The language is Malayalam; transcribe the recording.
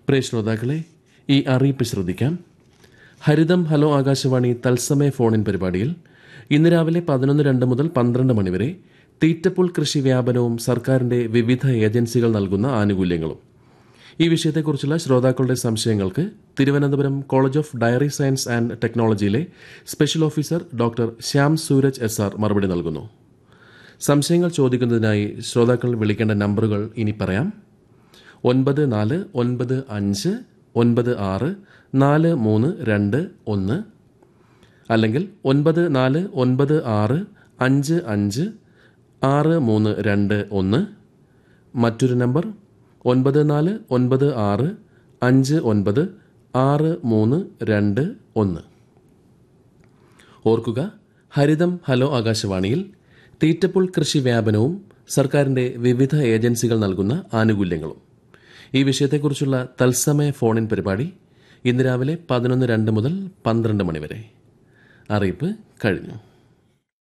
പ്രിയ ശ്രോതാക്കളെ ഈ അറിയിപ്പ് ശ്രദ്ധിക്കാം ഹരിതം ഹലോ ആകാശവാണി തത്സമയ ഫോണിൻ പരിപാടിയിൽ ഇന്ന് രാവിലെ പതിനൊന്ന് രണ്ട് മുതൽ പന്ത്രണ്ട് മണിവരെ തീറ്റപ്പുൽ കൃഷി വ്യാപനവും സർക്കാരിന്റെ വിവിധ ഏജൻസികൾ നൽകുന്ന ആനുകൂല്യങ്ങളും ഈ വിഷയത്തെക്കുറിച്ചുള്ള ശ്രോതാക്കളുടെ സംശയങ്ങൾക്ക് Thiruvananthapuram college of dairy science and ടെക്നോളജിയിലെ special officer doctor Shyam Sooraj S R മറുപടി നൽകുന്നു സംശയങ്ങൾ ചോദിക്കുന്നതിനായി ശ്രോതാക്കൾ വിളിക്കേണ്ട നമ്പറുകൾ ഇനി പറയാം ഒൻപത് നാല് ഒൻപത് അഞ്ച് ഒൻപത് ആറ് നാല് മൂന്ന് രണ്ട് ഒന്ന് അല്ലെങ്കിൽ ഒൻപത് നാല് ഒൻപത് ആറ് അഞ്ച് അഞ്ച് ആറ് മൂന്ന് രണ്ട് ഒന്ന് മറ്റൊരു നമ്പർ ഒൻപത് നാല് ഒൻപത് ആറ് അഞ്ച് ഒൻപത് ആറ് മൂന്ന് രണ്ട് ഒന്ന് ഓർക്കുക ഹരിതം ഹലോ ആകാശവാണിയിൽ തീറ്റപ്പുൽ കൃഷി വ്യാപനവും സർക്കാരിന്റെ വിവിധ ഏജൻസികൾ നൽകുന്ന ആനുകൂല്യങ്ങളും ഈ വിഷയത്തെക്കുറിച്ചുള്ള തത്സമയ ഫോണിൻ പരിപാടി ഇന്ന് രാവിലെ പതിനൊന്ന് രണ്ട് മുതൽ പന്ത്രണ്ട് മണിവരെ അറിയിപ്പ് കഴിഞ്ഞു